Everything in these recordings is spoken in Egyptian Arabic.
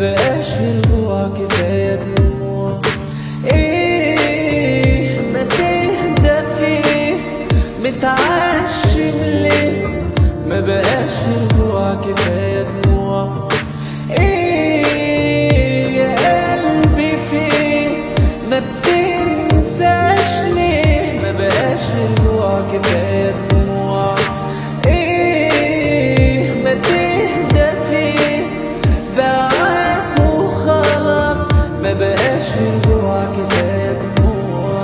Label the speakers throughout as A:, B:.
A: بقاش في رجوع كفاية دموع ايه ما تهدى فيه متعشم ليه ما بقاش في رجوع كفاية دموع ايه يا قلبي فيه ما بتنساش ليه ما بقاش في رجوع كفاية دموع ايه ما تهدى فيه باعك وخلاص ما بقاش في رجوع كفاية دموع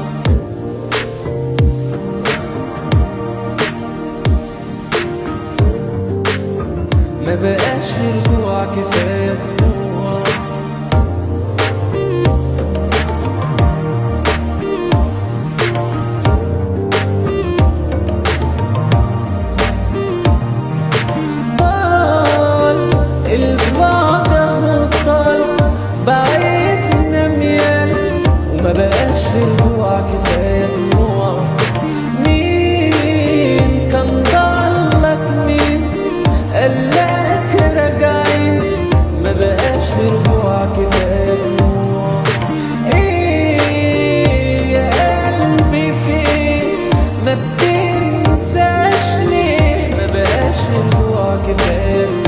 A: ما بقاش في رجوع كفاية دموع طال البعد اهو طال بعيدنا ميال وما بقاش في رجوع كفاية دموع مين كان ضلك مين قالك راجعين ما بقاش في رجوع كفاية دموع ايه يا قلبي فين ما بتنساش ليه ما بقاش في رجوع كفاية